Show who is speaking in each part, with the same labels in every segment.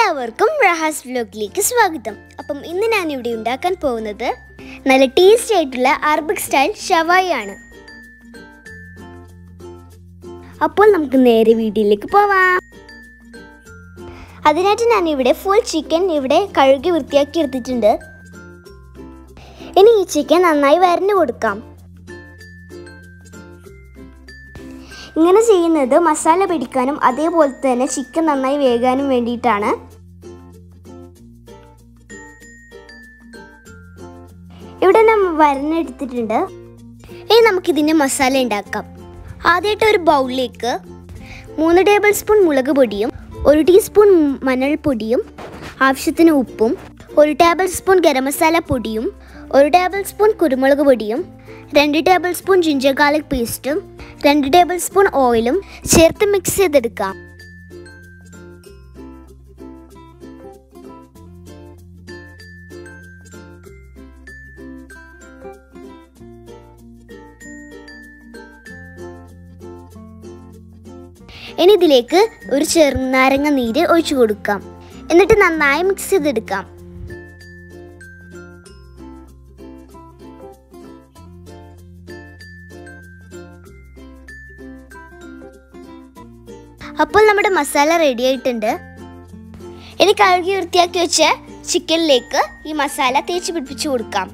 Speaker 1: എല്ലാവർക്കും റഹാസ് വ്ലോഗിലേക്ക് സ്വാഗതം അപ്പം ഇന്ന് ഞാൻ ഇവിടെ ഉണ്ടാക്കാൻ പോകുന്നത് നല്ല ടേസ്റ്റി ആയിട്ടുള്ള അറബിക് സ്റ്റൈൽ ഷവായി ആണ് അപ്പോൾ നമുക്ക് നേരെ വീഡിയോയിലേക്ക് പോവാം അതിനായിട്ട് ഞാൻ ഇവിടെ ഫുൾ ചിക്കൻ ഇവിടെ കഴുകി വൃത്തിയാക്കി എടുത്തിട്ടുണ്ട് ഇനി ഈ ചിക്കൻ നന്നായി വരഞ്ഞു കൊടുക്കാം ഇങ്ങനെ ചെയ്യുന്നത് മസാല പിടിക്കാനും അതേപോലെ തന്നെ ചിക്കൻ നന്നായി വേകാനും വേണ്ടിയിട്ടാണ് ഇവിടെ നമ്മൾ വരഞ്ഞെടുത്തിട്ടുണ്ട് ഇനി നമുക്കിതിൻ്റെ മസാല ഉണ്ടാക്കാം ആദ്യമായിട്ട് ഒരു ബൗളിലേക്ക് മൂന്ന് ടേബിൾ സ്പൂൺ മുളക് പൊടിയും ഒരു ടീസ്പൂൺ മഞ്ഞൾപ്പൊടിയും ആവശ്യത്തിന് ഉപ്പും ഒരു ടേബിൾ സ്പൂൺ ഗരം മസാല പൊടിയും ഒരു ടേബിൾ സ്പൂൺ കുരുമുളക് പൊടിയും രണ്ട് ടേബിൾ സ്പൂൺ ജിഞ്ചർ ഗാർലിക് പേസ്റ്റും രണ്ട് ടേബിൾ സ്പൂൺ ഓയിലും ചേർത്ത് മിക്സ് ചെയ്തെടുക്കാം ഇനി ഇതിലേക്ക് ഒരു ചെറുനാരങ്ങ നീര് ഒഴിച്ചു കൊടുക്കാം എന്നിട്ട് നന്നായി മിക്സ് ചെയ്തെടുക്കാം അപ്പോൾ നമ്മുടെ മസാല റെഡി ആയിട്ടുണ്ട് ഇനി കഴുകി വൃത്തിയാക്കി വെച്ച ചിക്കനിലേക്ക് ഈ മസാല തേച്ച് പിടിപ്പിച്ചു കൊടുക്കാം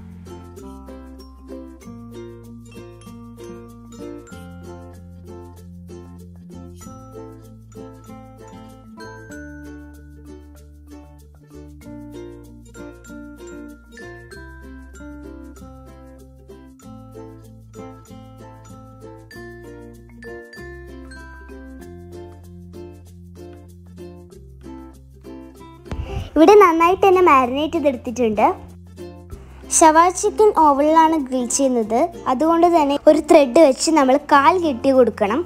Speaker 1: ഇവിടെ നന്നായിട്ട് തന്നെ മാരിനേറ്റ് ചെയ്തെടുത്തിട്ടുണ്ട് ഷവാ ചിക്കൻ ഓവനിലാണ് ഗ്രിൽ ചെയ്യുന്നത് അതുകൊണ്ട് തന്നെ ഒരു ത്രെഡ് വെച്ച് നമ്മൾ കാൽ കെട്ടി കൊടുക്കണം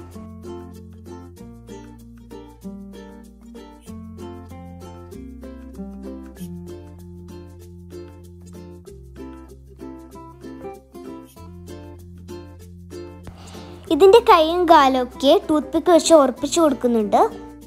Speaker 1: ഇതിന്റെ കൈയും കാലും ഒക്കെ ടൂത്ത് പിക്ക് വെച്ച് ഉറപ്പിച്ചു കൊടുക്കുന്നുണ്ട്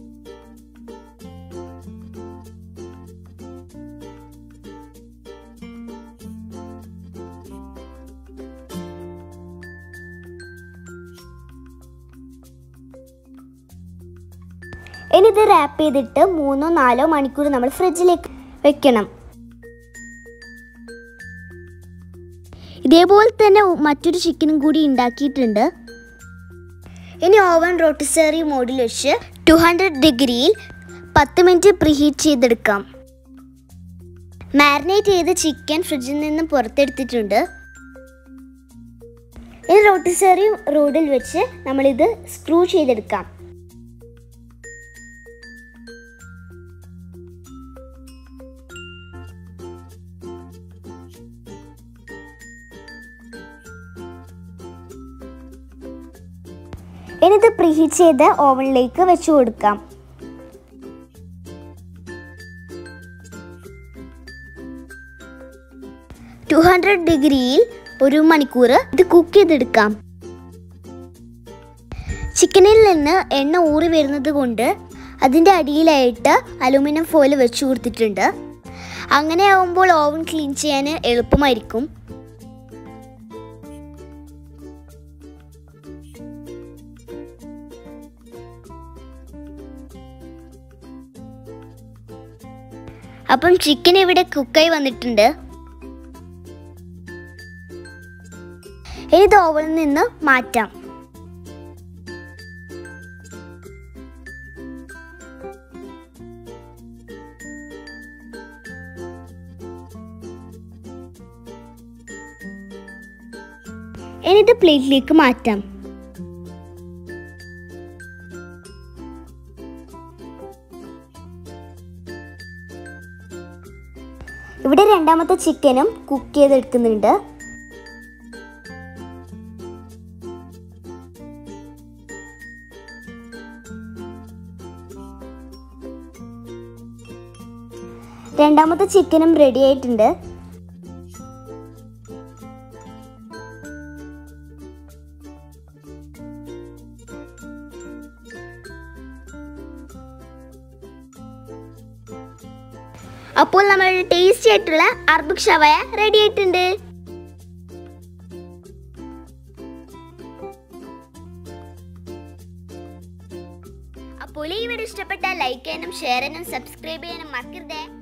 Speaker 1: ഇനി ഇത് റാപ്പ് ചെയ്തിട്ട് മൂന്നോ നാലോ മണിക്കൂർ നമ്മൾ ഫ്രിഡ്ജിലേക്ക് വെക്കണം ഇതേപോലെ തന്നെ മറ്റൊരു ചിക്കനും കൂടി ഉണ്ടാക്കിയിട്ടുണ്ട് ഇനി ഓവൻ റോട്ടിസറി മോഡിൽ വെച്ച് ടു ഹൺഡ്രഡ് ഡിഗ്രിയിൽ പത്ത് മിനിറ്റ് പ്രീഹീറ്റ് ചെയ്തെടുക്കാം മാരിനേറ്റ് ചെയ്ത ചിക്കൻ ഫ്രിഡ്ജിൽ നിന്ന് പുറത്തെടുത്തിട്ടുണ്ട് ഇനി റോട്ടിസറി റോഡിൽ വെച്ച് നമ്മളിത് സ്ക്രൂ ചെയ്തെടുക്കാം ഇനി ഇത് പ്രീഹീറ്റ് ചെയ്ത് ഓവനിലേക്ക് വെച്ച് കൊടുക്കാം ടു ഹൺഡ്രഡ് ഡിഗ്രിയിൽ ഒരു മണിക്കൂർ ഇത് കുക്ക് ചെയ്തെടുക്കാം ചിക്കനിൽ നിന്ന് എണ്ണ ഊറി വരുന്നത് കൊണ്ട് അതിൻ്റെ അടിയിലായിട്ട് അലുമിനിയം ഫോയിൽ വെച്ച് കൊടുത്തിട്ടുണ്ട് അങ്ങനെ ആവുമ്പോൾ ഓവൻ ക്ലീൻ ചെയ്യാൻ എളുപ്പമായിരിക്കും അപ്പം ചിക്കൻ ഇവിടെ കുക്കായി വന്നിട്ടുണ്ട് ഇനി ഇത് ഓവനിൽ നിന്ന് മാറ്റാം ഇനി ഇത് പ്ലേറ്റിലേക്ക് മാറ്റാം ഇവിടെ രണ്ടാമത്തെ ചിക്കനും കുക്ക് ചെയ്തെടുക്കുന്നുണ്ട് രണ്ടാമത്തെ ചിക്കനും റെഡി ആയിട്ടുണ്ട് അപ്പോൾ നമ്മളുടെ ടേസ്റ്റി ആയിട്ടുള്ള അർബുക് ഷവായ റെഡി ആയിട്ടുണ്ട് അപ്പോൾ ഈ വീഡിയോ ഇഷ്ടപ്പെട്ടാൽ ലൈക്ക് ചെയ്യാനും ഷെയർ ചെയ്യാനും സബ്സ്ക്രൈബ് ചെയ്യാനും മറക്കരുതേ